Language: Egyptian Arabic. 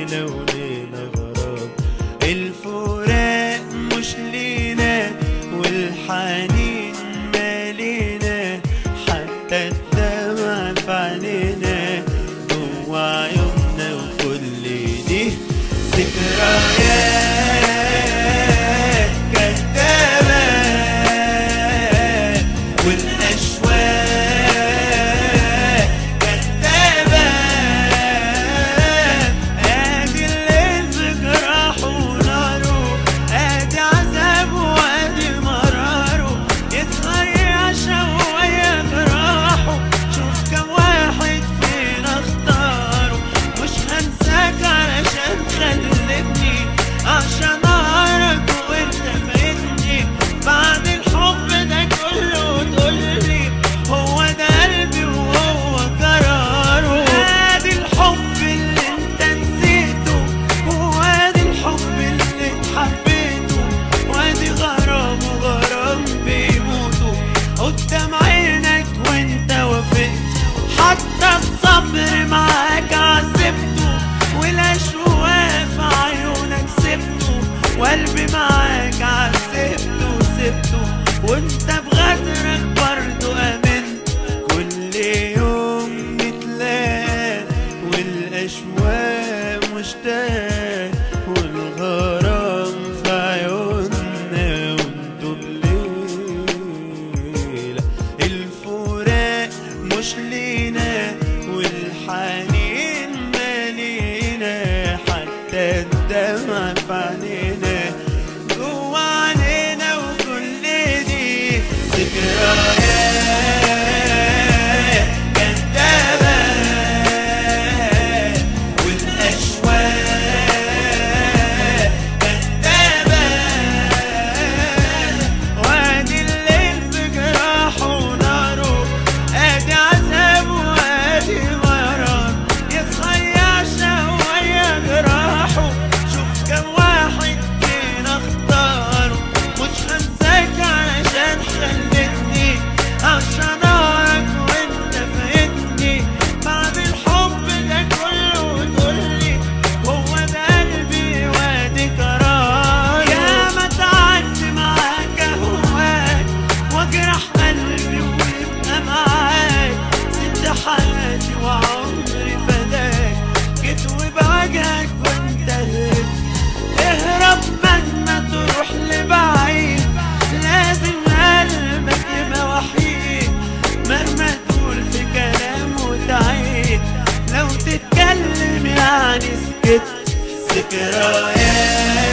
علينا ولينا غرام الفراق مش لينا والحنين مالينا حتى الدمع في عينينا جوا عيوننا وكل دي ذكريات كدابة والأشواق كدابة ادي الليل بجراحه وناره ادي عذابه وادي مراره يتغير شوية جراحه شوف كم واحد فينا اختاره مش هنساك علشان خلتني عشان اعرف وانت فايتني بعد الحب ده كله تقولي هو ده قلبي وهو قراره ادي الحب اللي انت نسيته وادي الحب اللي اتحبيته وادي غرام وغرام بيموتوا قدام عينك وانت وافقت حتى الصبر معاك عذبته والاشواق في عيونك سبته وقلبي معاك عذبته وسبته وانت بغدرك برضه امنت كل يوم نتلاقى والاشواق مشتاق والغرام في عيوننا وانتو الليل الفراق مش لينا والحنين مالينا حتى الدمع في عينينا جوا علينا وكل دي ذكريات كدابة والأشواق كدابة وادي الليل بجراحه وناره ادي عذابه وادي مرار يتخيع شوية جراحه شوف كم واحد فينا اختاره مش هنساك علشان خلتني عشان اعرف وانت فايتني بعد الحب ده كله تقولي هو ده قلبي وادي قرار يا ما تعبت معاك اهواك واجرح قلبي ويبقى معاك سبت حياتي وعمري فداك جيت وبواجهك وانت هربت اهرب مهما تروح لبعيد لازم قلبك يبقى وحيد مهما تقول في كلام وتعيد لو تتكلم يعني سكت ذكريات